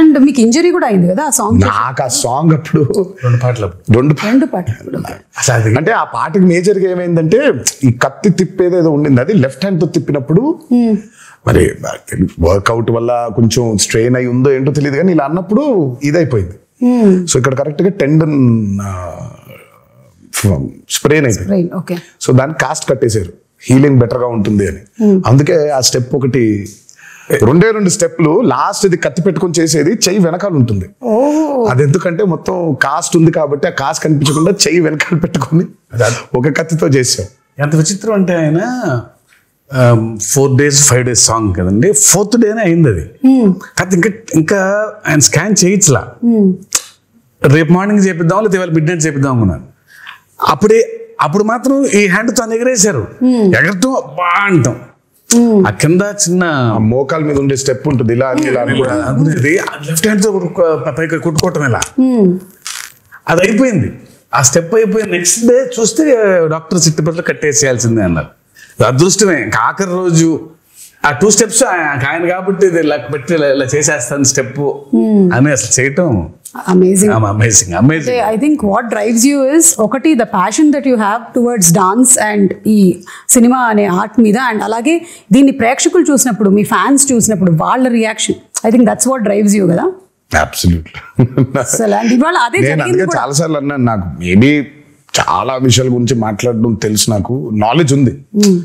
And మీకు injury కూడా అయింది కదా ఆ సాంగ్ నాకు ఆ సాంగ్ అప్పుడు రెండు పాటలు రెండు రెండు పాటలు కూడా అసలు అది అంటే ఆ పాటకి మేజర్ గా ఏమైందంటే ఈ కత్తి తిప్పేది ఏదో ఉండింది అది లెఫ్ట్ హ్యాండ్ తో తిప్పినప్పుడు మరి వర్కౌట్ వల్ల కొంచెం స్ట్రెయిన్ అయి ఉందో ఏంటో తెలియదు కానీ ఇలా అన్నప్పుడు ఇదైపోయింది సో ఇక్కడ కరెక్ట్ గా టెండన్ స్ప్రెయిన్ అయిపోయింది రైట్ ఓకే సో దాన్ని కాస్ట్ కట్టేశారు హీలింగ్ బెటర్ గా ఉంటుంది అని అందుకే ఆ స్టెప్ ఒకటి రెండే రెండు స్టెప్లు లాస్ట్ ఇది కత్తి పెట్టుకొని చేసేది చెయ్యి వెనకాల ఉంటుంది ఓ అది ఎందుకంటే మొత్తం కాస్ట్ ఉంది కాబట్టి ఆ కాస్ట్ కనిపించకుండా చెయ్యి వెనకాల పెట్టుకొని ఒక కత్తితో చేసాం ఎంత విచిత్రం అంటే ఆయన four days five days song కదండి ఫోర్త్ డేనే అయింది అది కాదు ఇంకా ఇంకా ఆయన స్కాన్ చేయించలా రేపు మార్నింగ్ చేపిద్దాం లేదా ఇవాళ మిడ్ నైట్ చేపిద్దాం అనుకున్నాను అప్పుడే అప్పుడు మాత్రం ఈ హ్యాండ్ తో ఎగరేశారు ఎగరటం బా అంటాం ఆ కింద చిన్న ఆ మోకాల మీద ఉండే స్టెప్ ఉంటుంది ఇలా అని ఇలా అని కూడా అనుకునేది లెఫ్ట్ హ్యాండ్ తో కొట్టుకో- పైకి కొట్టుకోవటం ఇలా అది అయిపోయింది ఆ స్టెప్ అయిపోయి నెక్స్ట్ డే చూస్తే డాక్టర్ చిట్టుపట్ల కట్టేసేయాల్సిందే అన్నారు అదృష్టమే ఇంకా ఆఖరి రోజు ఆ టూ స్టెప్స్ ఆయన కాబట్టి ఇది ఇలా పెట్టి ఇలా- ఇలా చేసేస్తాను స్టెప్ అని అసలు చేయటం amazing amazing amazing I think what drives you is ఒకటి the passion that you have towards dance and ఈ సినిమా అనే ఆర్ట్ మీద అండ్ అలాగే దీన్ని ప్రేక్షకులు చూసినప్పుడు మీ ఫ్యాన్స్ చూసినప్పుడు వాళ్ళ reaction I think that's what drives you కదా అబ్సల్యూట్ అసలు అండ్ ఇవాళ అదే నేను జరిగింది అందుకే కూడా. చాలా సార్లు అన్నాను నాకు మేబీ చాలా విషయాల గురించి మాట్లాడడం తెలుసు నాకు నాలెడ్జ్ ఉంది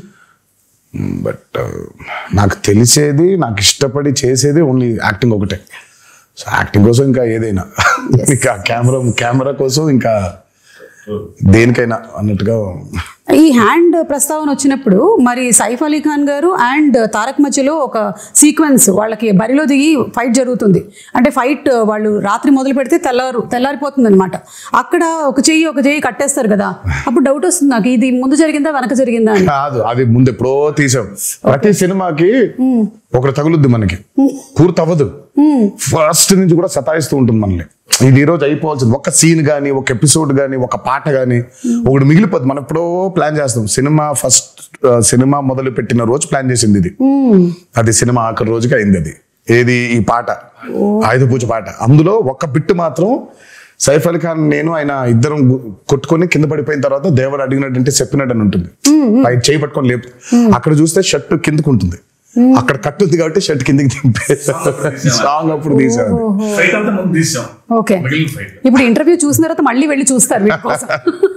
బట్ నాకు తెలిసేది నాకు ఇష్టపడి చేసేది ఓన్లీ యాక్టింగ్ ఒకటే సో యాక్టింగ్ కోసం ఇంకా ఏదైనా ఇంకా కెమెరా కెమెరా కోసం ఇంకా దేనికైనా అన్నట్టుగా ఈ హ్యాండ్ ప్రస్తావన వచ్చినప్పుడు మరి సైఫ్ అలీ ఖాన్ గారు అండ్ తారక్ మధ్యలో ఒక సీక్వెన్స్ వాళ్ళకి బరిలో దిగి ఫైట్ జరుగుతుంది అంటే ఫైట్ వాళ్ళు రాత్రి మొదలు పెడితే తెల్లారు తెల్లారిపోతుంది అనమాట అక్కడ ఒక చెయ్యి ఒక చెయ్యి కట్టేస్తారు కదా అప్పుడు డౌట్ వస్తుంది నాకు ఇది ముందు జరిగిందా వెనక జరిగిందా అని కాదు అది ముందు ఎప్పుడో తీసాం ప్రతి సినిమాకి ఒకటి తగులుద్ది మనకి పూర్తి అవ్వదు ఫస్ట్ నుంచి కూడా సతాయిస్తూ ఉంటుంది మనల్ని ఇది ఈ రోజు అయిపోవాల్సింది ఒక సీన్ గానీ ఒక ఎపిసోడ్ గానీ ఒక పాట గానీ ఒకటి మిగిలిపోద్ది మనం ఎప్పుడో ప్లాన్ చేస్తాం సినిమా ఫస్ట్ సినిమా మొదలు పెట్టిన రోజు ప్లాన్ చేసింది ఇది అది సినిమా ఆఖరి రోజుకి అయింది అది ఏది ఈ పాట ఆయుధ పూజ పాట అందులో ఒక్క బిట్టు మాత్రం సైఫ్ అలీ ఖాన్ నేను ఆయన ఇద్దరం గు- కొట్టుకొని కింద పడిపోయిన తర్వాత దేవుడు అడిగినట్టు చెప్పినట్టు అని ఉంటుంది పై చేయి పట్టుకొని లేపు అక్కడ చూస్తే షర్ట్ కిందకు ఉంటుంది అక్కడ కట్టుంది కాబట్టి షర్ట్ కిందకి దింపే సాంగ్ అప్పుడు తీసాను ఫైట్ అంతా ముందు తీసాం ఓకే మిగిలిన ఫైట్ ఇప్పుడు ఇంటర్వ్యూ చూసిన తర్వాత మళ్ళీ వెళ్ళి చూస్తారు వీటి కోసం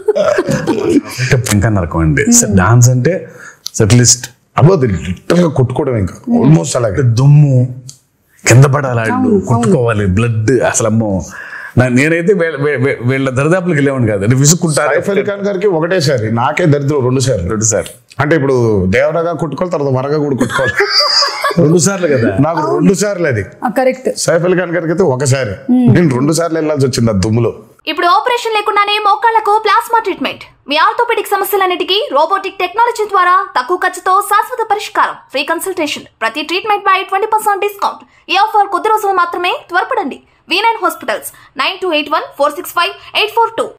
ఇంకా నరకం అండి డాన్స్ అంటే అట్లీస్ట్ అబ్బో అది లిటరల్ గా కొట్టుకోవడం ఇంకా ఆల్మోస్ట్ అలాగే దుమ్ము కింద పడాలి ఆళ్ళు, కొట్టుకోవాలి బ్లడ్ అసలు అమ్మో నా- నేనైతే వీళ్ళ వీ- వీళ్ళ దరిదాపులకు వెళ్ళేవాడిని కాదు అంటే విసుక్కుంటారు సైఫ్ అలీ ఖాన్ గారికి ఒకటేసారి నాకే దరిద్రం రెండు సార్లు రెండు సార్ అంటే ఇప్పుడు దేవరగా కొట్టుకోవాలి తర్వాత వరగా కూడా కొట్టుకోవాలి రెండు సార్లు కదా నాకు రెండు సార్లు అది కరెక్ట్ సైఫ్ అలీ ఖాన్ గారికి అయితే ఒకసారి నేను రెండు సార్లు వెళ్ళాల్సి వచ్చింది ఆ దుమ్ములో ఇప్పుడు ఆపరేషన్ లేకుండానే మోకాళ్లకు ప్లాస్మా ట్రీట్మెంట్ మీ ఆర్థోపెడిక్ సమస్యలన్నిటికీ రోబోటిక్ టెక్నాలజీ ద్వారా తక్కువ ఖర్చుతో శాశ్వత పరిష్కారం ఫ్రీ కన్సల్టేషన్ ప్రతి ట్రీట్మెంట్ పై ట్వంటీ పర్సెంట్ డిస్కౌంట్ ఈ ఆఫర్ కొద్ది రోజులు మాత్రమే త్వరపడండి V nine hospitals nine two eight one four six five eight four two